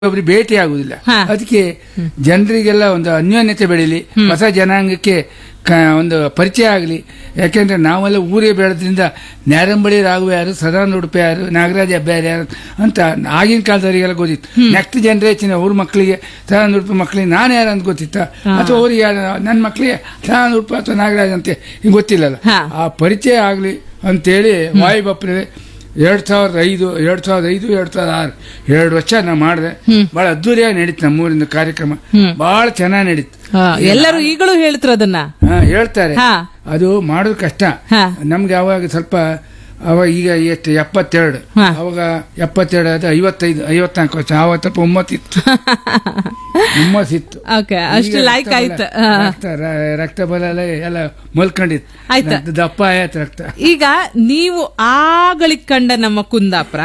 ಒಬ್ರು ಭೇಟಿ ಆಗುದಿಲ್ಲ ಹಾ. ಅದಕ್ಕೆ ಜನರಿಗೆಲ್ಲ ಒಂದು ಅನ್ಯೋನ್ಯತೆ ಬೆಳೀಲಿ ಹೊಸ ಜನಾಂಗಕ್ಕೆ ಕ- ಒಂದು ಪರಿಚಯ ಆಗಲಿ ಯಾಕೆಂದ್ರೆ ನಾವೆಲ್ಲ ಊರೇ ಬೆಳೆದ್ರಿಂದ ನ್ಯಾರಂಬಳಿ ರಾಘವ ಯಾರು ಸದಾನಂದ ಉಡುಪಿ ಯಾರು ನಾಗರಾಜ ಅಬ್ಬ್ಯಾರು ಯಾರು ಅಂತ ಆಗಿನ ಕಾಲದವರಿಗೆಲ್ಲ ಗೊತ್ತಿತ್ತು ನೆಕ್ಸ್ಟ್ ಜನರೇಷನ್ ಅವ್ರ ಮಕ್ಕಳಿಗೆ ಸದಾನಂದ ಉಡುಪಿ ಮಕ್ಕಳಿಗೆ ನಾನು ಯಾರು ಅಂತ ಗೊತ್ತಿತ್ತ ಅಥವಾ ಅವ್ರಿಗೆ ಯಾರು ನನ್ನ ಮಕ್ಕಳಿಗೆ ಸದಾನಂದ ಉಡುಪಿ ಅಥವಾ ನಾಗರಾಜ್ ಅಂತ ಹಿಂಗ್ ಗೊತ್ತಿಲ್ಲಲ್ಲ ಹಾ. ಆ ಪರಿಚಯ ಆಗಲಿ ಅಂತೇಳಿ ವಾಯು ಬಪ್ಪರೆ ಎರಡ್ ಸಾವಿರದ ಐದು ಎರಡ್ ಸಾವಿರದ ಐದು ಎರಡ್ ಸಾವಿರದ ಆರು ಎರಡು ವರ್ಷ ನಾ ಮಾಡಿದೆ ಬಹಳ ಅದ್ದೂರಿಯಾಗಿ ನಡೀತು ನಮ್ಮೂರಿನ ಕಾರ್ಯಕ್ರಮ ಬಹಳ ಚೆನ್ನಾಗಿ ನಡೀತು ಹಾ, ಎಲ್ಲರೂ ಈಗಲೂ ಹೇಳ್ತಾರೆ ಅದನ್ನ ಹಾ, ಹೇಳ್ತಾರೆ ಹಾ. ಅದು ಮಾಡೋದು ಕಷ್ಟ ಹಾ. ನಮ್ಗೆ ಅವಾಗ ಸ್ವಲ್ಪ ಅವಾಗ ಈಗ ಎಷ್ಟು ಎಪ್ಪತ್ತೆರಡು ಹಾ. ಅವಾಗ ಎಪ್ಪತ್ತೆರಡು ಅದು ಐವತ್ತೈದು ಐವತ್ನಾಲ್ಕು ವರ್ಷ ಆವಾಗ ಸ್ವಲ್ಪ ಹುಮ್ಮತ್ತಿತ್ತು ಹುಮ್ಮಸ್ಸಿತ್ತು ಓಕೆ ಅಷ್ಟು ಈಗ ಲೈಕ್ ರಕ್ತ ಆಯ್ತು ಬಲ- ರಕ್ತ ರ- ರಕ್ತ ಬಲ ಎಲ್ಲ ಎಲ್ಲ ಮಲ್ಕೊಂಡಿತ್ತು ಆಯ್ತಾ? ದ- ದಪ್ಪ ಆಯ್ತು ರಕ್ತ ಈಗ ನೀವು ಆಗಳಿಗ್ ಕಂಡ ನಮ್ಮ ಕುಂದಾಪುರ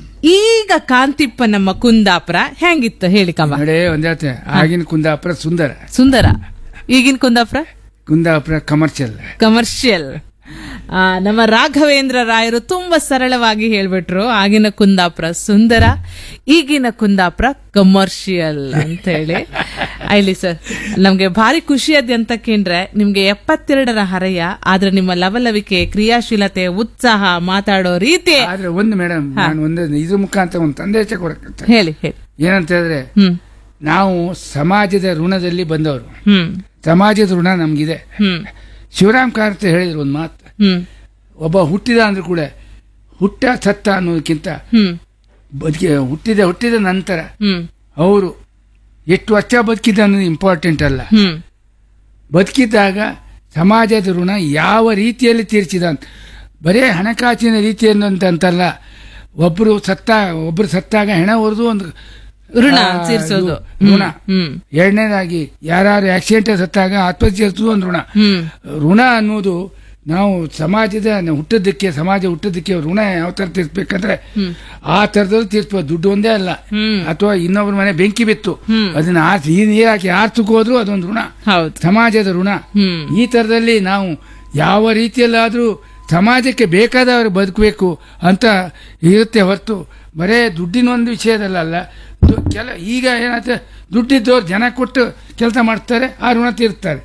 ಈಗ ಕಾಂತಿಪ್ಪ ನಮ್ಮ ಕುಂದಾಪುರ ಹೆಂಗಿತ್ತು ಹೇಳಿ ಕಮ್ಮ ನಡೆ ಒಂದ್ ಹೇಳ್ತೆ ಆಗಿನ ಕುಂದಾಪುರ ಸುಂದರ ಸುಂದರ ಈಗಿನ ಕುಂದಾಪುರ ಕುಂದಾಪುರ ಕಮರ್ಷಿಯಲ್ ಕಮರ್ಷಿಯಲ್ ಆ, ನಮ್ಮ ರಾಘವೇಂದ್ರ ರಾಯರು ತುಂಬಾ ಸರಳವಾಗಿ ಹೇಳ್ಬಿಟ್ರು ಆಗಿನ ಕುಂದಾಪುರ ಸುಂದರ ಈಗಿನ ಕುಂದಾಪುರ ಕಮರ್ಷಿಯಲ್ ಅಂತ ಹೇಳಿ ಐಲಿ ಸರ್ ನಮ್ಗೆ ಭಾರಿ ಖುಷಿಯಾದ ಅಂತಕೇಂದ್ರೆ ನಿಮ್ಗೆ ಎಪ್ಪತ್ತೆರಡರ ಹರೆಯ ಆದ್ರೆ ನಿಮ್ಮ ಲವಲವಿಕೆ ಕ್ರಿಯಾಶೀಲತೆ ಉತ್ಸಾಹ ಮಾತಾಡೋ ರೀತಿ ಆದ್ರೆ ಒಂದು ಮೇಡಮ್ ನಾನು ಒಂದು ಇದ್ರ ಮುಖಾಂತರ ಒಂದು ಸಂದೇಶ ಕೊಡಕ್ಕೆ ಹೇಳಿ ಹೇಳಿ ಏನಂತ ಹೇಳಿದ್ರೆ ಹ್ಮ್ ನಾವು ಸಮಾಜದ ಋಣದಲ್ಲಿ ಬಂದವರು ಹ್ಮ್ ಸಮಾಜದ ಋಣ ನಮ್ಗಿದೆ ಹ್ಮ್ ಶಿವರಾಮ್ ಕಾರಂತ ಹೇಳಿದ್ರು ಒಂದು ಮಾತು ಹ್ಮ್ ಒಬ್ಬ ಹುಟ್ಟಿದ ಅಂದ್ರೂ ಕೂಡ ಹುಟ್ಟ ಸತ್ತ ಅನ್ನೋದಕ್ಕಿಂತ ಹ್ಮ್ ಬದುಕಿ ಹುಟ್ಟಿದ ಹುಟ್ಟಿದ ನಂತರ ಹ್ಮ್ ಅವರು ಎಷ್ಟು ವರ್ಷ ಬದುಕಿದ ಅನ್ನೋದು ಇಂಪಾರ್ಟೆಂಟ್ ಅಲ್ಲ ಹ್ಮ್ ಬದುಕಿದ್ದಾಗ ಸಮಾಜದ ಋಣ ಯಾವ ರೀತಿಯಲ್ಲಿ ತೀರ್ಸಿದ ಅಂತ ಬರೇ ಹಣಕಾಸಿನ ರೀತಿಯನ್ನು ಅಂತಲ್ಲ ಒಬ್ರು ಸತ್ತ ಒಬ್ರು ಸತ್ತಾಗ ಹೆಣ ಹೊರದು ಒಂದು ಋಣ ಆ, ತೀರ್ಸೋದು. ಇದು ಋಣ ಹ್ಮ್. ಎರಡನೇದಾಗಿ ಯಾರು ಆಕ್ಸಿಡೆಂಟ್ ಸತ್ತಾಗ ಆತ್ಮಹತ್ಯೆ ಒಂದು ಋಣ ಹ್ಮ್ ಋಣ ಅನ್ನೋದು ನಾವು ಸಮಾಜದ ಹುಟ್ಟದಕ್ಕೆ ಸಮಾಜ ಹುಟ್ಟದಕ್ಕೆ ಋಣ ಯಾವ ತರ ತೀರ್ಸ್ಬೇಕಂದ್ರೆ ಆ ತರದಲ್ಲಿ ತೀರ್ಸ್ಬೋದು ದುಡ್ಡು ಒಂದೇ ಅಲ್ಲ ಹ್ಮ್. ಅಥವಾ ಇನ್ನೊಬ್ರ ಮನೆ ಬೆಂಕಿ ಬಿತ್ತು ಹ್ಮ್. ಅದನ್ನ ಆರ್ಸಿ ಈ ನೀರ್ ಹಾಕಿ ಆರ್ತಕ್ಕೆ ಹೋದ್ರು ಅದೊಂದು ಋಣ ಹೌದು ಸಮಾಜದ ಋಣ ಹ್ಮ್ ಈ ತರದಲ್ಲಿ ನಾವು ಯಾವ ರೀತಿಯಲ್ಲಾದ್ರೂ ಸಮಾಜಕ್ಕೆ ಬೇಕಾದವರು ಬದುಕಬೇಕು ಅಂತ ಇರುತ್ತೆ ಹೊರತು ಬರೇ ದುಡ್ಡಿನ ಒಂದು ವಿಷಯದಲ್ಲ ಅಲ್ಲ ದು- ಕೆಲ ಈಗ ಏನಾಗುತ್ತೆ ದುಡ್ಡಿದ್ದವ್ರು ಜನ ಕೊಟ್ಟು ಕೆಲಸ ಮಾಡ್ತಾರೆ ಆ ಋಣ ತೀರ್ತಾರೆ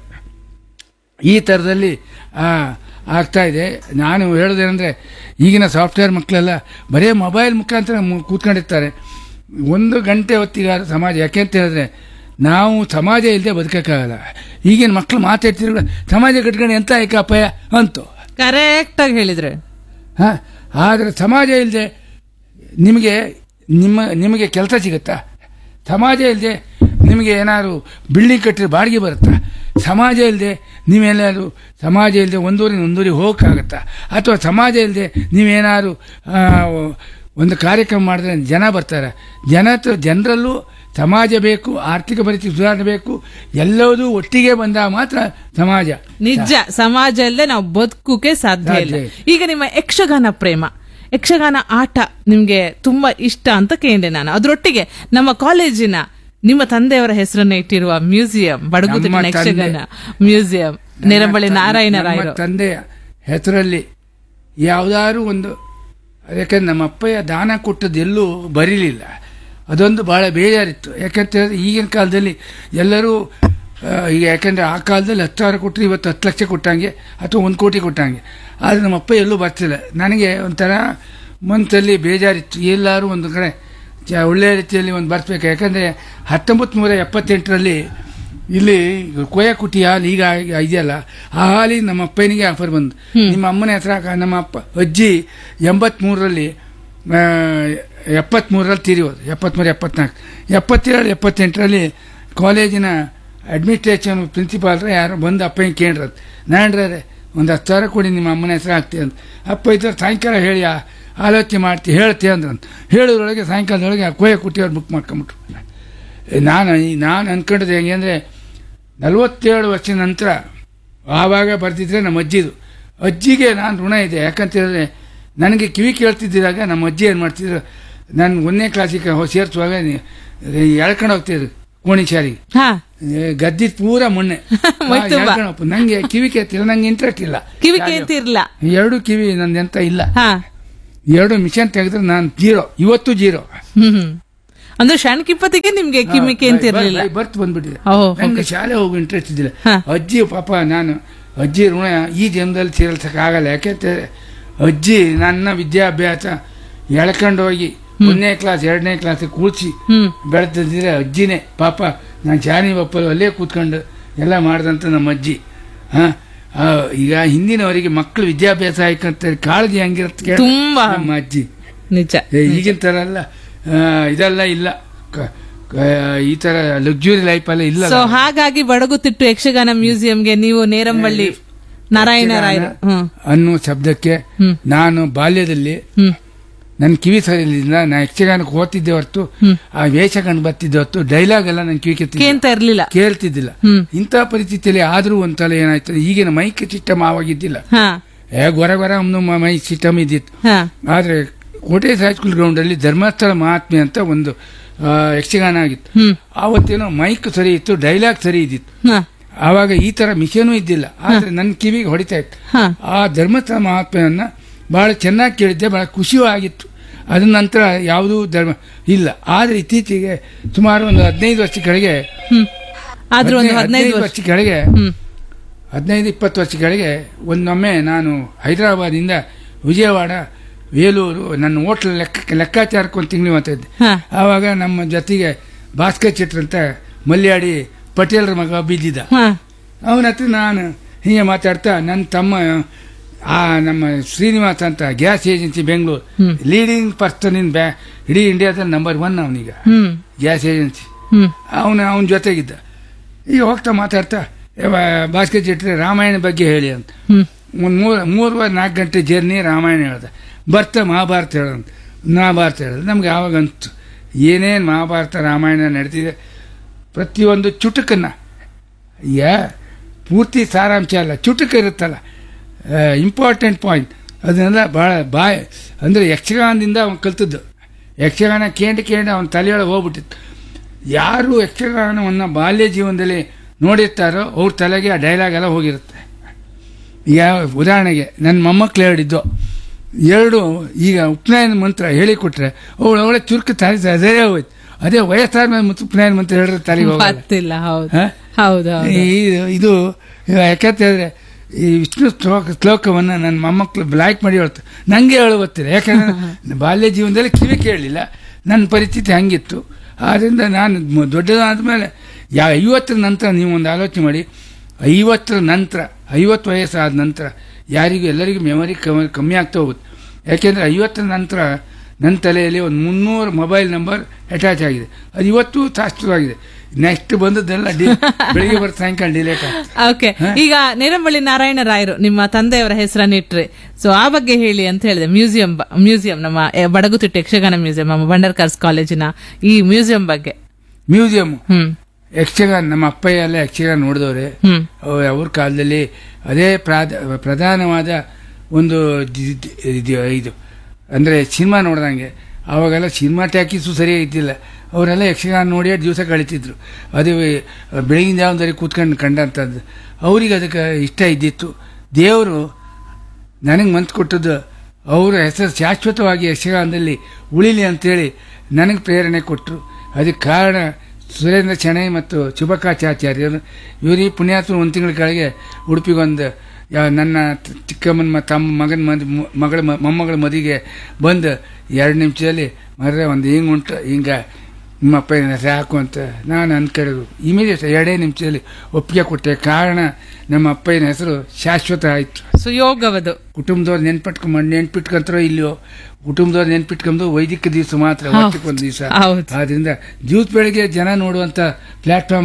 ಈ ಥರದಲ್ಲಿ ಆ, ಆಗ್ತಾ ಇದೆ ನಾನು ಹೇಳೋದೇನೆಂದ್ರೆ ಈಗಿನ ಸಾಫ್ಟ್ವೇರ್ ಮಕ್ಕಳೆಲ್ಲ ಬರೇ ಮೊಬೈಲ್ ಮುಖಾಂತರ ಮು- ಕೂತ್ಕೊಂಡಿರ್ತಾರೆ ಒಂದು ಗಂಟೆ ಹೊತ್ತಿಗಾರ ಸಮಾಜ ಯಾಕೆಂತ ಹೇಳಿದ್ರೆ ನಾವು ಸಮಾಜ ಇಲ್ಲದೆ ಬದುಕಕ್ಕಾಗಲ್ಲ ಈಗಿನ ಮಕ್ಕಳು ಮಾತಾಡ್ತಿರೋ ಸಮಾಜ ಕಟ್ಕೊಂಡು ಎಂತ ಏಕ ಅಪಾಯ ಅಂತು ಕರೆಕ್ಟ್ ಆಗಿ ಹೇಳಿದ್ರೆ ಹಾ ಆದರೆ ಸಮಾಜ ಇಲ್ಲದೆ ನಿಮಗೆ ನಿಮ್ಮ ನಿಮಗೆ ಕೆಲಸ ಸಿಗುತ್ತಾ ಸಮಾಜ ಇಲ್ಲದೆ ನಿಮಗೆ ಏನಾದ್ರು ಬಿಲ್ಡಿಂಗ್ ಕಟ್ಟಿದ್ರೆ ಬಾಡಿಗೆ ಬರುತ್ತಾ ಸಮಾಜ ಇಲ್ಲದೆ ನೀವೆಲ್ಲಾದ್ರು ಸಮಾಜ ಇಲ್ಲದೆ ಒಂದೂರಿಂದ ಒಂದೂರಿಗೆ ಹೋಗಕ್ಕಾಗತ್ತಾ ಅಥವಾ ಸಮಾಜ ಇಲ್ಲದೆ ನೀವೇನಾದ್ರು ಆ, ಒಂದು ಕಾರ್ಯಕ್ರಮ ಮಾಡಿದ್ರೆ ಜನ ಬರ್ತಾರೆ ಜನ ಜನರಲ್ಲೂ ಸಮಾಜ ಬೇಕು ಆರ್ಥಿಕ ಪರಿಸ್ಥಿತಿ ಸುಧಾರಣೆ ಬೇಕು ಎಲ್ಲವೂ ಒಟ್ಟಿಗೆ ಬಂದಾಗ ಮಾತ್ರ ಸಮಾಜ ನಿಜ ಸಮಾಜ ಅಲ್ಲದೆ ನಾವು ಬದುಕುಕೆ ಸಾಧ್ಯ ಇಲ್ಲ ಸಾಧ್ಯ ಈಗ ನಿಮ್ಮ ಯಕ್ಷಗಾನ ಪ್ರೇಮ ಯಕ್ಷಗಾನ ಆಟ ನಿಮ್ಗೆ ತುಂಬಾ ಇಷ್ಟ ಅಂತ ಕೇಳಿದೆ ನಾನು ಅದರೊಟ್ಟಿಗೆ ನಮ್ಮ ಕಾಲೇಜಿನ ನಿಮ್ಮ ತಂದೆಯವರ ಹೆಸರನ್ನ ಇಟ್ಟಿರುವ ಮ್ಯೂಸಿಯಂ ಬಡಗುತಿನ ನಮ್ಮ ಯಕ್ಷಗಾನ ಮ್ಯೂಸಿಯಂ ನಿರಂಬಳಿ ನಾರಾಯಣ ನಮ್ಮ ರಾಯರು ತಂದೆಯ ಹೆಸರಲ್ಲಿ ಯಾವ್ದಾದ್ರು ಒಂದು ಯಾಕಂದ್ರೆ ನಮ್ಮ ಅಪ್ಪಯ್ಯ ದಾನ ಕೊಟ್ಟದ್ದು ಎಲ್ಲೂ ಬರೀಲಿಲ್ಲ ಅದೊಂದು ಬಹಳ ಬೇಜಾರಿತ್ತು ಯಾಕಂತ ಹೇಳಿದ್ರೆ ಈಗಿನ ಕಾಲದಲ್ಲಿ ಎಲ್ಲರೂ ಆ, ಈಗ ಯಾಕಂದ್ರೆ ಆ ಕಾಲದಲ್ಲಿ ಹತ್ತು ಸಾವಿರ ಕೊಟ್ಟರೆ ಇವತ್ತು ಹತ್ತು ಲಕ್ಷ ಕೊಟ್ಟಂಗೆ ಅಥವಾ ಒಂದು ಕೋಟಿ ಕೊಟ್ಟಂಗೆ ಆದರೆ ನಮ್ಮ ಅಪ್ಪ ಎಲ್ಲೂ ಬರ್ತಿಲ್ಲ ನನಗೆ ಒಂಥರ ಮನಸ್ಸಲ್ಲಿ ಬೇಜಾರಿತ್ತು ಎಲ್ಲರೂ ಒಂದು ಕಡೆ ಚ- ಒಳ್ಳೆಯ ರೀತಿಯಲ್ಲಿ ಒಂದು ಬರ್ಸ್ಬೇಕು ಯಾಕಂದ್ರೆ ಹತ್ತೊಂಬತ್ತು ನೂರ ಎಪ್ಪತ್ತೆಂಟರಲ್ಲಿ ಇಲ್ಲಿ ಕೋಯಕುಟಿ ಹಾಲು ಈಗ ಇದೆಯಲ್ಲ ಆ ಹಾಲಿಗೆ ನಮ್ಮ ಅಪ್ಪನಿಗೆ ಆಫರ್ ಬಂದು ನಿಮ್ಮ ಅಮ್ಮನ ಹೆಸರು ಹಾಕ ನಮ್ಮ ಅಪ್ಪ ಅಜ್ಜಿ ಎಂಬತ್ಮೂರರಲ್ಲಿ ಎಪ್ಪತ್ಮೂರರಲ್ಲಿ ತೀರಿಯೋದು ಎಪ್ಪತ್ಮೂರು ಎಪ್ಪತ್ನಾಲ್ಕು ಎಪ್ಪತ್ತೇಳು ಎಪ್ಪತ್ತೆಂಟರಲ್ಲಿ ಕಾಲೇಜಿನ ಅಡ್ಮಿನಿಸ್ಟ್ರೇಷನ್ ಪ್ರಿನ್ಸಿಪಾಲ್ರ ಯಾರೋ ಬಂದು ಅಪ್ಪನಿಗೆ ಕೇಳ್ರದು ನಾಡ್ರೆ ಒಂದು ಹತ್ತು ಸಾವಿರ ಕೊಡಿ ನಿಮ್ಮ ಅಮ್ಮನ ಹೆಸರು ಹಾಕ್ತೀವಿ ಅಂತ ಅಪ್ಪ ಇದ್ದವ್ರು ಸಾಯಂಕಾಲ ಹೇಳಿ ಆ- ಆಲೋಚನೆ ಮಾಡ್ತಿ ಹೇಳ್ತಿ ಅಂದ್ರಂತ ಹೇಳೋದ್ರೊಳಗೆ ಸಾಯಂಕಾಲದೊಳಗೆ ಆ ಕೋಯಕುಟ್ಟಿ ಅವ್ರು ಬುಕ್ ಮಾಡ್ಕೊಂಬಿಟ್ರು ನಾನು ಈ- ನಾನು ಅನ್ಕೊಂಡದ್ದು ಹೆಂಗೆ ಅಂದರೆ ನಲವತ್ತೇಳು ವರ್ಷದ ನಂತರ ಆವಾಗ ಬರ್ತಿದ್ರೆ ನಮ್ಮ ಅಜ್ಜಿದು ಅಜ್ಜಿಗೆ ನಾನು ಋಣ ಇದೆ ಯಾಕಂತ ಹೇಳಿದ್ರೆ ನನಗೆ ಕಿವಿ ಕೇಳ್ತಿದ್ದಾಗ ನಮ್ಮ ಅಜ್ಜಿ ಏನು ಮಾಡ್ತಿದ್ರು ನಾನು ಒಂದನೇ ಕ್ಲಾಸಿಗೆ ಹೋ- ಸೇರ್ಸುವಾಗ ಎಳ್ಕೊಂಡು ಹೋಗ್ತಿದ್ರು ಕೋಣಿ ಶಾರಿಗೆ ಹಾ ಗದ್ದಿದ್ ಪೂರ ಮೊನ್ನೆ ಮೈ ತುಂಬಾ. ನಂಗೆ ಕಿವಿ ಕೇಳ್ತಿಲ್ಲ ನಂಗೆ ಇಂಟ್ರೆಸ್ಟ್ ಇಲ್ಲ ಕಿವಿ ಕೇಳ್ತಿರ್ಲ ಎರಡು ಕಿವಿ ನಂದೆಂತ ಇಲ್ಲ ಹಾ ಎರಡು ಮಿಷನ್ ತೆಗೆದ್ರೆ ನಾನು ಜೀರೋ ಇವತ್ತು ಜೀರೋ ಹ್ಮ್ ಹ್ಮ್ ಅಂದ್ರೆ ಶಣ್ಕಿಪ್ಪತ್ತಿಗೆ ನಿಮ್ಗೆ ಕಿಮ್ಮಿಕೆ ಅಂತ ಇರ್ಲಿಲ್ಲ ಬರ್ತ್ ಬಂದ್ಬಿಟ್ಟಿದೆ ಓ, ನಂಗೆ ಶಾಲೆ ಹೋಗಿ ಇಂಟ್ರೆಸ್ಟ್ ಇದ್ದಿಲ್ಲ ಹಾ. ಅಜ್ಜಿ ಪಾಪ ನಾನು ಅಜ್ಜಿ ಋಣ ಈ ಜನ್ಮದಲ್ಲಿ ತೀರಿಸಕ್ಕಾಗಲ್ಲ ಯಾಕೆಂದ್ರೆ ಅಜ್ಜಿ ನನ್ನ ವಿದ್ಯಾಭ್ಯಾಸ ಎಳ್ಕೊಂಡು ಹೋಗಿ ಒಂದನೇ ಕ್ಲಾಸ್ ಎರಡನೇ ಕ್ಲಾಸ್ ಕೂರ್ಸಿ ಹ್ಮ್ ಬೆಳೆದಿದ್ರೆ ಅಜ್ಜಿನೇ ಪಾಪ ನಾನು ಜಾನಿ ಬಪ್ಪಲು ಅಲ್ಲೇ ಕೂತ್ಕೊಂಡು ಎಲ್ಲ ಮಾಡ್ದಂತ ನಮ್ಮ ಅಜ್ಜಿ ಹಾ ಆ, ಈಗ ಹಿಂದಿನವರಿಗೆ ಮಕ್ಕಳು ವಿದ್ಯಾಭ್ಯಾಸ ಆಯ್ಕಂತ ಕಾಳಜಿ ಹಂಗಿರತ್ತೆ ಕೇಳು. ತುಂಬಾ. ನಮ್ಮ ಅಜ್ಜಿ ನಿಜ ಏ, ಈಗಿನ ಥರ ಎಲ್ಲ ಆ, ಇದೆಲ್ಲ ಇಲ್ಲ ಕ- ಕ- ಈ ತರ ಲಕ್ಸುರಿ ಲೈಫ್ ಎಲ್ಲ ಇಲ್ಲ ಸೊ ಹಾಗಾಗಿ ಬಡಗುತಿಟ್ಟು ಯಕ್ಷಗಾನ ಮ್ಯೂಸಿಯಂಗೆ ನೀವು ನೇರಂಬಳ್ಳಿ ನಾರಾಯಣ ರಾಯರು ಹ್ಮ್ ಅನ್ನೋ ಶಬ್ದಕ್ಕೆ ಹ್ಮ್. ನಾನು ಬಾಲ್ಯದಲ್ಲಿ ಹ್ಮ್ ನನ್ನ ಕಿವಿ ಸರಿಲಿಲ್ಲ ನಾ ಯಕ್ಷಗಾನಕ್ಕೆ ಓದ್ತಿದ್ದೆ ಹೊರತು ಹ್ಮ್. ಆ ವೇಷ ಕಂಡು ಬರ್ತಿದ್ದೆ ಹೊರತು ಡೈಲಾಗ್ ಎಲ್ಲ ನನ್ನ ಕಿವಿ ಕೆತ್ತಿದ್ದೆ ಕೇಂತ ಇರ್ಲಿಲ್ಲ ಕೇಳ್ತಿದ್ದಿಲ್ಲ ಹ್ಮ್ ಇಂಥ ಪರಿಸ್ಥಿತಿಯಲ್ಲಿ ಆದ್ರೂ ಒಂದ್ಸಲ ಏನಾಯ್ತದೆ ಈಗಿನ ಮೈಕ್ ಸಿಸ್ಟಮ್ ಆವಾಗಿದ್ದಿಲ್ಲ ಹಾ ಏ ಗೊರ ಗೊರ ಒಂದು ಮೈ ಸಿಸ್ಟಮ್ ಇದ್ದಿತ್ತು ಹಾ ಆದ್ರೆ ಕೋಟೆ ಹೈಸ್ಕೂಲ್ ಗ್ರೌಂಡ್ ಅಲ್ಲಿ ಧರ್ಮಸ್ಥಳ ಮಹಾತ್ಮೆ ಅಂತ ಒಂದು ಆ, ಯಕ್ಷಗಾನ ಆಗಿತ್ತು ಹ್ಮ್ ಆವತ್ತೇನೋ ಮೈಕ್ ಸರಿ ಇತ್ತು ಡೈಲಾಗ್ ಸರಿ ಇದ್ದಿತ್ತು ಹಾ ಆವಾಗ ಈ ತರ ಮಿಷನೂ ಇದ್ದಿಲ್ಲ ಆದ್ರೆ ನನ್ನ ಕಿವಿಗೆ ಹೊಡಿತಾ ಇತ್ತು ಹಾ ಆ ಧರ್ಮಸ್ಥಳ ಮಹಾತ್ಮೆಯನ್ನ ಬಹಳ ಚೆನ್ನಾಗಿ ಕೇಳಿದ್ದೆ ಬಹಳ ಖುಷಿಯೂ ಆಗಿತ್ತು ಅದ ನಂತರ ಯಾವುದೂ ಧರ್ಮ ಇಲ್ಲ ಆದ್ರೆ ಇತ್ತೀಚೆಗೆ ಸುಮಾರು ಒಂದು ಹದಿನೈದು ವರ್ಷ ಕೆಳಗೆ ಹ್ಮ್ ಆದ್ರೂ ಒಂದು ಹದಿನೈದು ವರ್ಷ ವರ್ಷ ಕೆಳಗೆ ಹ್ಮ್ ಹದಿನೈದು ಇಪ್ಪತ್ತು ವರ್ಷ ಕೆಳಗೆ ಒಂದೊಮ್ಮೆ ನಾನು ಹೈದರಾಬಾದಿಂದ ವಿಜಯವಾಡ ವೇಲೂರು ನನ್ನ ಹೋಟ್ಲ್ ಲೆಕ್ಕ ಲೆಕ್ಕಾಚಾರಕ್ಕೆ ಒಂದು ತಿಂಗಳು ಮಾಡ್ತಾ ಇದ್ದೆ ಹಾ ಆವಾಗ ನಮ್ಮ ಜೊತೆಗೆ ಭಾಸ್ಕರ್ ಚಿಟ್ರ್ ಅಂತ ಮಲ್ಯಾಡಿ ಪಟೇಲ್ರ ಮಗ ಬಿದ್ದಿದ್ದ ಹಾ ಅವನ ಹತ್ರ ನಾನು ಹೀಗೆ ಮಾತಾಡ್ತಾ ನನ್ನ ತಮ್ಮ ಆ ನಮ್ಮ ಶ್ರೀನಿವಾಸ್ ಅಂತ gas agency Bengaluru hmm. Leading person in ಬ್ಯಾ ಇಡೀ ಇಂಡಿಯಾದಲ್ಲಿ ನಂಬರ್ ಒನ್ ಅವನೀಗ ಹ್ಮ್ ಗ್ಯಾಸ್ ಏಜೆನ್ಸಿ ಹ್ಮ್ ಅವನ ಅವನ ಜೊತೆಗಿದ್ದ ಈಗ ಹೋಗ್ತಾ ಮಾತಾಡ್ತಾ "ಯವ್ವ, ಭಾಸ್ಕರ್ ಚಿಟ್ರೆ ರಾಮಾಯಣ ಬಗ್ಗೆ ಹೇಳಿ ಅಂತ ಹ್ಮ್ ಒಂದು ಮೂರು ಮೂರುವರೆ ನಾಲ್ಕು ಗಂಟೆ ಜರ್ನಿ ರಾಮಾಯಣ ಹೇಳ್ದೆ ಬರ್ತಾ ಮಹಾಭಾರತ ಹೇಳಂತ ಮಹಾಭಾರತ ಹೇಳಿದೆ ನಮ್ಗೆ ಆವಾಗ ಅನ್ಸ್ತು ಏನೇನು ಮಹಾಭಾರತ ರಾಮಾಯಣ ನಡೆದಿದೆ ಪ್ರತಿಯೊಂದು ಚುಟುಕನ್ನ ಯಾ ಪೂರ್ತಿ ಸಾರಾಂಶ ಅಲ್ಲ ಚುಟುಕು ಇರುತ್ತಲ್ಲ ಇಂಪಾರ್ಟೆಂಟ್ ಪಾಯಿಂಟ್ ಅದನ್ನೆಲ್ಲ ಭಾಳ ಬಾಯ್ ಅಂದರೆ ಯಕ್ಷಗಾನದಿಂದ ಅವನು ಕಲ್ತದ್ದು ಯಕ್ಷಗಾನ ಕೇಂದ್ರ ಕೇಂದ್ರ ಅವನ ತಲೆಯೊಳಗೆ ಹೋಗ್ಬಿಟ್ಟಿತ್ತು ಯಾರು ಯಕ್ಷಗಾನವನ್ನು ಬಾಲ್ಯ ಜೀವನದಲ್ಲಿ ನೋಡಿರ್ತಾರೋ ಅವ್ರ ತಲೆಗೆ ಆ ಡೈಲಾಗ್ ಎಲ್ಲ ಹೋಗಿರುತ್ತೆ ಈಗ ಉದಾಹರಣೆಗೆ ನನ್ನ ಮೊಮ್ಮಕ್ಳು ಹೇಳಿದ್ದು ಎರಡು ಈಗ ಉಪನಯನ ಮಂತ್ರ ಹೇಳಿಕೊಟ್ರೆ ಅವಳು ಅವಳೆ ಚುರುಕು ತಲೆ ಅದೇ ಹೋಯ್ತು ಅದೇ ವಯಸ್ಸಾದ ಮೇಲೆ ಮತ್ತೆ ಉಪನಯನ ಮಂತ್ರ ಹೇಳಿದ್ರೆ ತಲೆಗೆ ಹೋಗಲ್ಲ ಗೊತ್ತಿಲ್ಲ ಹೌದು ಹಾ? ಹೌದು ಹೌದು ಈ- ಇದು ಯಾಕಂತ ಹೇಳಿದ್ರೆ ಈ ವಿಷ್ಣು ಶ್ಲೋಕ ಶ್ಲೋಕವನ್ನು ನನ್ನ ಮೊಮ್ಮಕ್ಳು ಬ್ಲಾಕ್ ಮಾಡಿ ಹೇಳ್ತಾರೆ ನನಗೆ ಹೇಳು ಗೊತ್ತಿಲ್ಲ ಯಾಕಂದ್ರೆ ಬಾಲ್ಯ ಜೀವನದಲ್ಲಿ ಕಿವಿ ಕೇಳಲಿಲ್ಲ ನನ್ನ ಪರಿಸ್ಥಿತಿ ಹಂಗಿತ್ತು ಆದ್ದರಿಂದ ನಾನು ಮ- ದೊಡ್ಡದಾದ ಮೇಲೆ ಯಾ ಐವತ್ತರ ನಂತರ ನೀವು ಒಂದು ಆಲೋಚನೆ ಮಾಡಿ ಐವತ್ತರ ನಂತರ ಐವತ್ತು ವಯಸ್ಸಾದ ನಂತರ ಯಾರಿಗೂ ಎಲ್ಲರಿಗೂ ಮೆಮೊರಿ ಕಮ್ಮಿ ಆಗ್ತಾ ಹೋಗುತ್ತೆ ಯಾಕೆಂದರೆ ಐವತ್ತರ ನಂತರ ನನ್ನ ತಲೆಯಲ್ಲಿ ಒಂದು ಮುನ್ನೂರು ಮೊಬೈಲ್ ನಂಬರ್ ಅಟ್ಯಾಚ್ ಆಗಿದೆ ಅದು ಇವತ್ತು ಶಾಶ್ವತವಾಗಿದೆ ನೆಕ್ಸ್ಟ್ ಬಂದದ್ದೆಲ್ಲ ಡಿ ಬೆಳಿಗ್ಗೆ ಬರ್ತಾ ಸಾಯಂಕಾಲ ಡಿಲೇಟ್ ಆಗ್ತದೆ ಓಕೆ ಈಗ ನೇರಂಬಳ್ಳಿ ನಾರಾಯಣ ರಾಯರು ನಿಮ್ಮ ತಂದೆಯವರ ಹೆಸರನ್ನ ಇಟ್ರಿ ಸೊ ಆ ಬಗ್ಗೆ ಹೇಳಿ ಅಂತ ಹೇಳಿದೆ ಮ್ಯೂಸಿಯಂ ಬ- ಮ್ಯೂಸಿಯಂ ನಮ್ಮ ಎ, ಬಡಗುತಿಟ್ಟು ಯಕ್ಷಗಾನ ಮ್ಯೂಸಿಯಂ ನಮ್ಮ ಬಂಡರ್ಕರ್ಸ್ ಕಾಲೇಜಿನ ಈ ಮ್ಯೂಸಿಯಂ ಬಗ್ಗೆ ಮ್ಯೂಸಿಯಂ ಹ್ಮ್ ಯಕ್ಷಗಾನ ನಮ್ಮ ಅಪ್ಪಯ್ಯ ಎಲ್ಲ ಯಕ್ಷಗಾನ ನೋಡಿದವ್ರೆ ಹ್ಮ್ ಅವ್ರ ಕಾಲದಲ್ಲಿ ಅದೇ ಪ್ರಾಧ ಪ್ರಧಾನವಾದ ಒಂದು ದಿ- ದಿ- ಇದು- ಇದು ಅಂದರೆ ಸಿನಿಮಾ ನೋಡ್ದಂಗೆ ಅವಾಗೆಲ್ಲ ಸಿನಿಮಾ ಟ್ಯಾಕಿಸು ಸರಿಯಾಗಿ ಇದ್ದಿಲ್ಲ ಅವರೆಲ್ಲ ಯಕ್ಷಗಾನ ನೋಡಿ ದಿವಸ ಕಳೀತಿದ್ರು ಅದು ಬೆಳಗಿನ ಜಾವದಲ್ಲಿ ಕೂತ್ಕೊಂಡು ಕಂಡಂಥದ್ದು ಅವ್ರಿಗೆ ಅದಕ್ಕೆ ಇಷ್ಟ ಇದ್ದಿತ್ತು ದೇವರು ನನಗೆ ಮನ್ಸು ಕೊಟ್ಟದ್ದು ಅವರ ಹೆಸರು ಶಾಶ್ವತವಾಗಿ ಯಕ್ಷಗಾನದಲ್ಲಿ ಉಳಿಲಿ ಅಂತೇಳಿ ನನಗೆ ಪ್ರೇರಣೆ ಕೊಟ್ಟರು ಅದಕ್ಕೆ ಕಾರಣ ಸುರೇಂದ್ರ ಶೆಣೈ ಮತ್ತು ಶುಭಕಾಚಾಚಾರ್ಯರು ಇವರೀ ಪುಣ್ಯಾತ್ಮ ಒಂದು ತಿಂಗಳ ಕೆಳಗೆ ಉಡುಪಿಗೊಂದು ಯಾ ನನ್ನ ತ- ಚಿಕ್ಕಮ್ಮನ ಮ- ತಮ್ಮ ಮಗನ ಮದ್ ಮಗಳ ಮ- ಮೊಮ್ಮಗಳ ಮದುವೆಗೆ ಬಂದು ಎರಡು ನಿಮಿಷದಲ್ಲಿ ಮರ್ರೆ ಒಂದು ಹಿಂಗೆ ಉಂಟು ಹಿಂಗೆ ನಿಮ್ಮ ಅಪ್ಪ ಏನ ಸಾಕು ಅಂತ ನಾನು ಅನ್ಕೊಂಡಿದ್ರು ಇಮಿಡಿಯೇಟ್ ಎರಡೇ ನಿಮಿಷದಲ್ಲಿ ಒಪ್ಪಿಗೆ ಕೊಟ್ಟೆ ಕಾರಣ ನಮ್ಮ ಅಪ್ಪಯ್ಯನ ಹೆಸರು ಶಾಶ್ವತ ಆಯಿತು ಸುಯೋಗವದು ಕುಟುಂಬದವ್ರು ನೆನ್ಪಿಟ್ಕೊಂಡ್ ನೆನ್ಪಿಟ್ಕೊಂತಾರೋ ಇಲ್ಲೋ ಕುಟುಂಬದವ್ರು ನೆನ್ಪಿಟ್ಕೊಂಡು ವೈದಿಕ ದಿವಸ ಮಾತ್ರ ವರ್ಷಕ್ಕೊಂದು ದಿವಸ ಹೌದು. ಆದ್ರಿಂದ ದಿವಸ ಬೆಳಿಗ್ಗೆ ಜನ ನೋಡುವಂತ ಪ್ಲಾಟ್ಫಾರ್ಮ್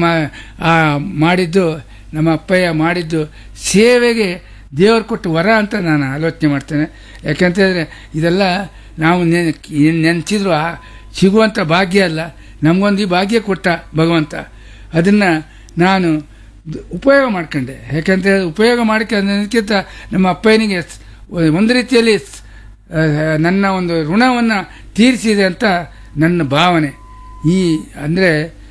ಮಾಡಿದ್ದು ನಮ್ಮ ಅಪ್ಪಯ್ಯ ಮಾಡಿದ್ದು ಸೇವೆಗೆ ದೇವರು ಕೊಟ್ಟು ವರ ಅಂತ ನಾನು ಆಲೋಚನೆ ಮಾಡ್ತೇನೆ ಯಾಕಂತ ಹೇಳಿದ್ರೆ ಇದೆಲ್ಲ ನಾವು ನೆನೆಸಿದ್ರು ಸಿಗುವಂಥ ಭಾಗ್ಯ ಅಲ್ಲ ನಮಗೊಂದು ಈ ಭಾಗ್ಯ ಕೊಟ್ಟ ಭಗವಂತ ಅದನ್ನ ನಾನು ದ್- ಉಪಯೋಗ ಮಾಡ್ಕೊಂಡೆ ಯಾಕಂತ ಹೇಳಿದ್ರೆ ಉಪಯೋಗ ಮಾಡ್ಕೊಂಡಕ್ಕಿಂತ ನಮ್ಮ ಅಪ್ಪಯ್ಯನಿಗೆ ಸ್- ಒಂದು ರೀತಿಯಲ್ಲಿ ಸ್- ಆ, ನನ್ನ ಒಂದು ಋಣವನ್ನು ತೀರಿಸಿದೆ ಅಂತ ನನ್ನ ಭಾವನೆ ಈ ಅಂದರೆ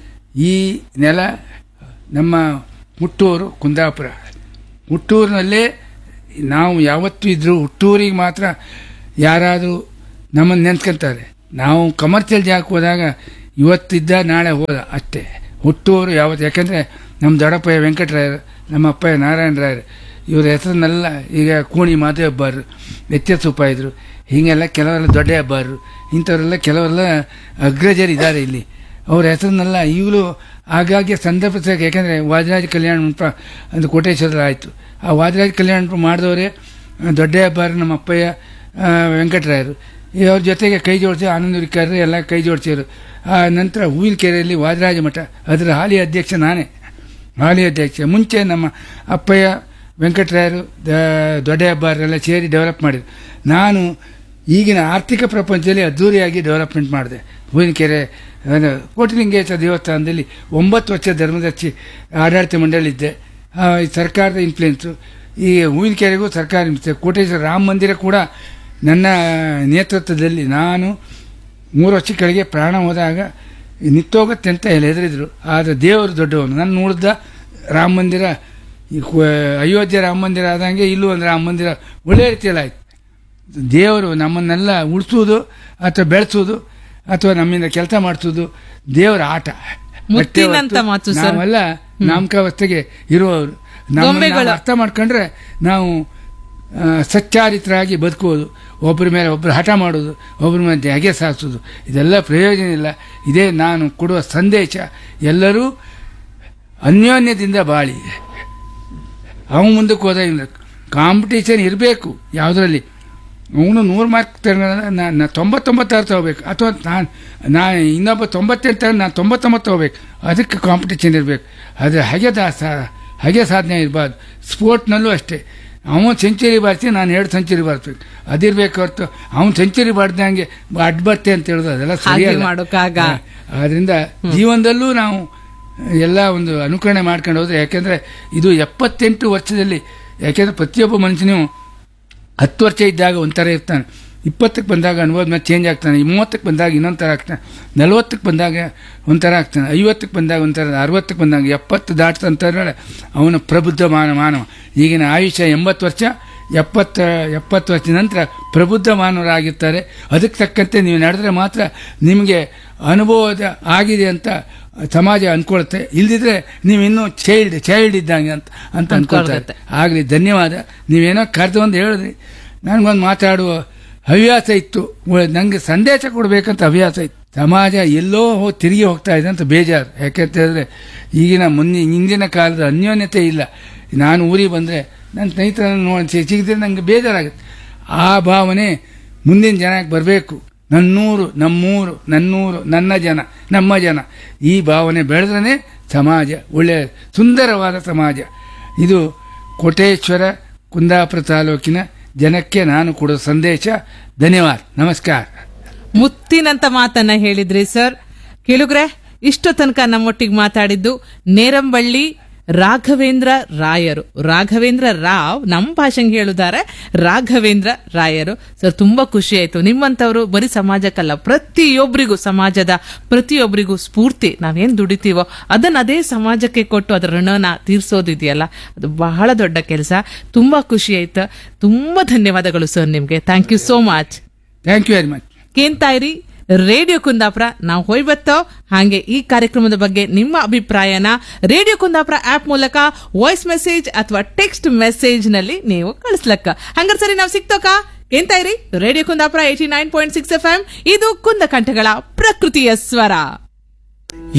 ಈ ನೆಲ ನಮ್ಮ ಹುಟ್ಟೂರು ಕುಂದಾಪುರ ಹುಟ್ಟೂರಿನಲ್ಲೇ ನಾವು ಯಾವತ್ತೂ ಇದ್ರೂ ಹುಟ್ಟೂರಿಗೆ ಮಾತ್ರ ಯಾರಾದರೂ ನಮ್ಮನ್ನು ನೆನ್ಸ್ಕೊಂತಾರೆ ನಾವು ಕಮರ್ಷಿಯಲ್ ಜಾಗಕ್ಕೆ ಹೋದಾಗ ಇವತ್ತಿದ್ದ ನಾಳೆ ಹೋದ ಅಷ್ಟೇ ಹುಟ್ಟುವರು ಯಾವತ್ತು ಯಾಕೆಂದರೆ ನಮ್ಮ ದೊಡ್ಡಪ್ಪಯ್ಯ ವೆಂಕಟರಾಯರು ನಮ್ಮ ಅಪ್ಪಯ್ಯ ನಾರಾಯಣರಾಯರು ಇವ್ರ ಹೆಸರನ್ನೆಲ್ಲ ಈಗ ಕೂಣಿ ಮಾದೇವ್ ಹಬ್ಬಾರರು ಎಚ್ ಎಸ್ ಇದ್ರು ಹೀಗೆಲ್ಲ ಕೆಲವರೆಲ್ಲ ದೊಡ್ಡ ಹಬ್ಬಾರರು ಇಂಥವರೆಲ್ಲ ಕೆಲವರೆಲ್ಲ ಅಗ್ರಜರು ಇದ್ದಾರೆ ಇಲ್ಲಿ ಅವ್ರ ಹೆಸರನ್ನೆಲ್ಲ ಈಗಲೂ ಆಗಾಗ್ಗೆ ಸಂದರ್ಭ ಯಾಕೆಂದರೆ ವಾಜರಾಜ ಕಲ್ಯಾಣ ಮಂಟಪ ಒಂದು ಕೋಟೇಶ್ವರ ಆಯಿತು ಆ ವಾಜರಾಜ ಕಲ್ಯಾಣ ಮಂಟಪ ಮಾಡಿದವರೇ ದೊಡ್ಡ ಹಬ್ಬಾರ ನಮ್ಮ ಅಪ್ಪಯ್ಯ ಆ, ವೆಂಕಟರಾಯರು ಈ ಅವ್ರ ಜೊತೆಗೆ ಕೈ ಜೋಡಿಸಿ ಆನಂದ ವಿಕಾರರು ಎಲ್ಲ ಕೈ ಜೋಡಿಸಿದ್ರು ಆ ನಂತರ ಹೂವಿನಕೆರೆಯಲ್ಲಿ ವಾದರಾಜ ಮಠ ಅದರ ಹಾಲಿ ಅಧ್ಯಕ್ಷ ನಾನೇ ಹಾಲಿ ಅಧ್ಯಕ್ಷ ಮುಂಚೆ ನಮ್ಮ ಅಪ್ಪಯ್ಯ ವೆಂಕಟರಾಯರು ದ- ದೊಡ್ಡ ಹಬ್ಬಾರೆಲ್ಲ ಸೇರಿ ಡೆವಲಪ್ ಮಾಡಿದ್ರು ನಾನು ಈಗಿನ ಆರ್ಥಿಕ ಪ್ರಪಂಚದಲ್ಲಿ ಅದ್ದೂರಿಯಾಗಿ ಡೆವಲಪ್ಮೆಂಟ್ ಮಾಡಿದೆ ಹೂವಿನಕೆರೆ ಅದು ಕೋಟಿಲಿಂಗೇಶ್ವರ ದೇವಸ್ಥಾನದಲ್ಲಿ ಒಂಬತ್ತು ವರ್ಷ ಧರ್ಮದರ್ಶಿ ಆಡಳಿತ ಮಂಡಳಿ ಇದ್ದೆ ಆ, ಈ ಸರ್ಕಾರದ ಇನ್ಫ್ಲುಯೆನ್ಸು ಈ ಹೂವಿನಕೆರೆಗೂ ಸರ್ಕಾರ influence. ಕೋಟೇಶ್ವರ ರಾಮ ಮಂದಿರ ಕೂಡ ನನ್ನ ನೇತೃತ್ವದಲ್ಲಿ ನಾನು ಮೂರು ವರ್ಷ ಕೆಳಗೆ ಪ್ರಾಣ ಹೋದಾಗ ನಿತ್ತೋಗುತ್ತೆ ಅಂತ ಎಲ್ಲ ಹೆದರಿದ್ರು ಆದರೆ ದೇವರು ದೊಡ್ಡವನು ನಾನು ನೋಡಿದ ರಾಮ ಮಂದಿರ ಈ ಕು- ಅಯೋಧ್ಯೆ ರಾಮ ಮಂದಿರ ಆದಂಗೆ ಇಲ್ಲೂ ಒಂದು ರಾಮ ಮಂದಿರ ಒಳ್ಳೆ ರೀತಿಯಲ್ಲಿ ಆಯ್ತು ದೇವರು ನಮ್ಮನ್ನೆಲ್ಲ ಉಳಿಸೋದು ಅಥವಾ ಬೆಳೆಸೋದು ಅಥವಾ ನಮ್ಮಿಂದ ಕೆಲಸ ಮಾಡಿಸೋದು ದೇವರ ಆಟ ಅಷ್ಟೇ ಮುತ್ತಿನಂತ ಹೊರ್ತು ಮಾತು ಸರ್. ನಾವೆಲ್ಲ ನಾಮಕಾವಸ್ಥೆಗೆ ಇರುವವರು ನಮ್ಮನ್ನ ಗೊಂಬೆಗಳು. ನಾವು ಅರ್ಥ ಮಾಡ್ಕೊಂಡ್ರೆ ನಾವು ಆ, ಸಚ್ಚಾರಿತರಾಗಿ ಬದುಕುವುದು ಒಬ್ಬರ ಮೇಲೆ ಒಬ್ಬರು ಹಠ ಮಾಡೋದು ಒಬ್ಬರ ಮೇಲೆ ಹೆಗೆ ಸಾಧಿಸೋದು ಇದೆಲ್ಲ ಪ್ರಯೋಜನ ಇಲ್ಲ ಇದೇ ನಾನು ಕೊಡುವ ಸಂದೇಶ ಎಲ್ಲರೂ ಅನ್ಯೋನ್ಯದಿಂದ ಬಾಳಿ ಅವನು ಮುಂದಕ್ಕೆ ಹೋದ ಕಾಂಪಿಟೇಷನ್ ಇರಬೇಕು ಯಾವುದರಲ್ಲಿ ಅವನು ನೂರು ಮಾರ್ಕ್ ನಾನು ತೊಂಬತ್ತೊಂಬತ್ತಾರು ತಗೋಬೇಕು ಅಥವಾ ನಾನು ನಾ ಇನ್ನೊಬ್ಬ ತೊಂಬತ್ತೆಂಟು ತಗೊಂಡು ನಾನು ತೊಂಬತ್ತೊಂಬತ್ತು ತಗೋಬೇಕು ಅದಕ್ಕೆ ಕಾಂಪಿಟೇಷನ್ ಇರಬೇಕು ಅದು ಹಾಗೆ ದಾಸ ಹಾಗೆ ಸಾಧನೆ ಇರಬಾರ್ದು ಸ್ಪೋರ್ಟ್ನಲ್ಲೂ ಅಷ್ಟೇ ಅವನು ಸೆಂಚುರಿ ಬಾರಿಸಿ ನಾನು ಎರಡು ಸೆಂಚುರಿ ಬಾರಿಸ್ಬೇಕು ಅದಿರ್ಬೇಕು ಹೊರತು ಅವನು ಸೆಂಚುರಿ ಬಾರ್ದಂಗೆ ಅಡ್ಡ ಬರ್ತೆ ಅಂತ ಹೇಳೋದು ಅದೆಲ್ಲ ಹಾಗೆ ಸರಿಯಲ್ಲ ಮಾಡೋಕ್ಕಾಗ. ಆದ್ರಿಂದ ಜೀವನದಲ್ಲೂ ನಾವು ಎಲ್ಲ ಒಂದು ಅನುಕರಣೆ ಮಾಡ್ಕೊಂಡು ಹೋದ್ರೆ ಯಾಕೆಂದ್ರೆ ಇದು ಎಪ್ಪತ್ತೆಂಟು ವರ್ಷದಲ್ಲಿ ಯಾಕೆಂದ್ರೆ ಪ್ರತಿಯೊಬ್ಬ ಮನುಷ್ಯನು ಹತ್ತು ವರ್ಷ ಇದ್ದಾಗ ಒಂಥರ ಇರ್ತಾನೆ ಇಪ್ಪತ್ತಕ್ಕೆ ಬಂದಾಗ ಅನುಭವದ ಮೇಲೆ ಚೇಂಜ್ ಆಗ್ತಾನೆ ಮೂವತ್ತಕ್ಕೆ ಬಂದಾಗ ಇನ್ನೊಂದು ಥರ ಆಗ್ತಾನೆ ನಲವತ್ತಕ್ಕೆ ಬಂದಾಗ ಒಂಥರ ಆಗ್ತಾನೆ ಐವತ್ತಕ್ಕೆ ಬಂದಾಗ ಒಂಥರ ಅರವತ್ತಕ್ಕೆ ಬಂದಾಗ ಎಪ್ಪತ್ತು ದಾಟ್ತಂತಾರೆ ಅವನ ಪ್ರಬುದ್ಧ ಮಾನ ಮಾನವ ಈಗಿನ ಆಯುಷ್ಯ ಎಂಬತ್ತು ವರ್ಷ ಎಪ್ಪತ್ತ ಎಪ್ಪತ್ತು ವರ್ಷದ ನಂತರ ಪ್ರಬುದ್ಧ ಮಾನವರಾಗಿರ್ತಾರೆ ಅದಕ್ಕೆ ತಕ್ಕಂತೆ ನೀವು ನಡೆದ್ರೆ ಮಾತ್ರ ನಿಮಗೆ ಅನುಭವದ ಆಗಿದೆ ಅಂತ ಸಮಾಜ ಅನ್ಕೊಳುತ್ತೆ ಇಲ್ದಿದ್ರೆ ನೀವು ಇನ್ನೂ ಚೈಲ್ಡ್ ಚೈಲ್ಡ್ ಇದ್ದಂಗೆ ಅಂತ ಅಂತ ಅನ್ಕೊಳ್ತಾರೆ ಅನ್ಕೊಳ್ತೈತೆ. ಆಗಲಿ ಧನ್ಯವಾದ ನೀವೇನೋ ಕರೆದು ಒಂದು ಹೇಳಿದ್ರಿ ನನಗೊಂದು ಮಾತಾಡುವ ಹವ್ಯಾಸ ಇತ್ತು ನನಗೆ ಸಂದೇಶ ಕೊಡಬೇಕಂತ ಹವ್ಯಾಸ ಇತ್ತು ಸಮಾಜ ಎಲ್ಲೋ ಹೋ ತಿರುಗಿ ಹೋಗ್ತಾ ಇದೆ ಅಂತ ಬೇಜಾರು ಯಾಕೆಂತ ಹೇಳಿದ್ರೆ ಈಗಿನ ಮುನ್ನಿ ಹಿಂದಿನ ಕಾಲದ ಅನ್ಯೋನ್ಯತೆ ಇಲ್ಲ ನಾನು ಊರಿಗೆ ಬಂದರೆ ನನ್ನ ಸ್ನೇಹಿತರನ್ನು ನೋಡಿ ಸಿಗದಿದ್ರೆ ನನಗೆ ಬೇಜಾರಾಗುತ್ತೆ ಆ ಭಾವನೆ ಮುಂದಿನ ಜನಕ್ಕೆ ಬರಬೇಕು ನನ್ನೂರು ನಮ್ಮೂರು ನನ್ನೂರು ನನ್ನ ಜನ ನಮ್ಮ ಜನ ಈ ಭಾವನೆ ಬೆಳೆದ್ರೆ ಸಮಾಜ ಒಳ್ಳೆಯ ಸುಂದರವಾದ ಸಮಾಜ ಇದು ಕೋಟೇಶ್ವರ ಕುಂದಾಪುರ ತಾಲೂಕಿನ ಜನಕ್ಕೆ ನಾನು ಕೊಡೋ ಸಂದೇಶ ಧನ್ಯವಾದ ನಮಸ್ಕಾರ ಮುತ್ತಿನಂತ ಮಾತನ್ನ ಹೇಳಿದ್ರಿ ಸರ್ ಕೇಳುಗ್ರೆ ಇಷ್ಟು ತನಕ ನಮ್ಮೊಟ್ಟಿಗೆ ಮಾತಾಡಿದ್ದು ನೇರಂಬಳ್ಳಿ ರಾಘವೇಂದ್ರ ರಾಯರು ರಾಘವೇಂದ್ರ ರಾವ್ ನಮ್ಮ ಭಾಷೆಗೆ ಹೇಳುತ್ತಾರೆ ರಾಘವೇಂದ್ರ ರಾಯರು ಸರ್ ತುಂಬಾ ಖುಷಿ ಆಯ್ತು ನಿಮ್ಮಂತವರು ಬರೀ ಸಮಾಜಕ್ಕಲ್ಲ ಪ್ರತಿಯೊಬ್ಬರಿಗೂ ಸಮಾಜದ ಪ್ರತಿಯೊಬ್ಬರಿಗೂ ಸ್ಫೂರ್ತಿ ನಾವೇನ್ ದುಡಿತೀವೋ ಅದನ್ನ ಅದೇ ಸಮಾಜಕ್ಕೆ ಕೊಟ್ಟು ಅದರ ಋಣನ ತೀರ್ಸೋದಿದೆಯಲ್ಲ ಅದು ಬಹಳ ದೊಡ್ಡ ಕೆಲಸ ತುಂಬಾ ಖುಷಿ ಆಯ್ತು ತುಂಬಾ ಧನ್ಯವಾದಗಳು ಸರ್ ನಿಮ್ಗೆ thank you so much thank you very much ಕೇಂತಾಯಿರಿ ರೇಡಿಯೋ ಕುಂದಾಪುರ ನಾವು ಹೋಯ್ಬತ್ತೋ ಹಾಗೆ ಈ ಕಾರ್ಯಕ್ರಮದ ಬಗ್ಗೆ ನಿಮ್ಮ ಅಭಿಪ್ರಾಯನ ರೇಡಿಯೋ ಕುಂದಾಪುರ ಆಪ್ ಮೂಲಕ ವಾಯ್ಸ್ ಮೆಸೇಜ್ ಅಥವಾ ಟೆಕ್ಸ್ಟ್ ಮೆಸೇಜ್ ನಲ್ಲಿ ನೀವು ಕಳಿಸ್ಲಕ್ಕ ಹಂಗಾರೆ ಸರಿ ನಾವು ಸಿಕ್ತೋಕ ಕೇಂತಾಯಿರಿ radio Kundapura eighty nine point six F M ಇದು ಕುಂದ ಕಂಠಗಳ ಪ್ರಕೃತಿಯ ಸ್ವರ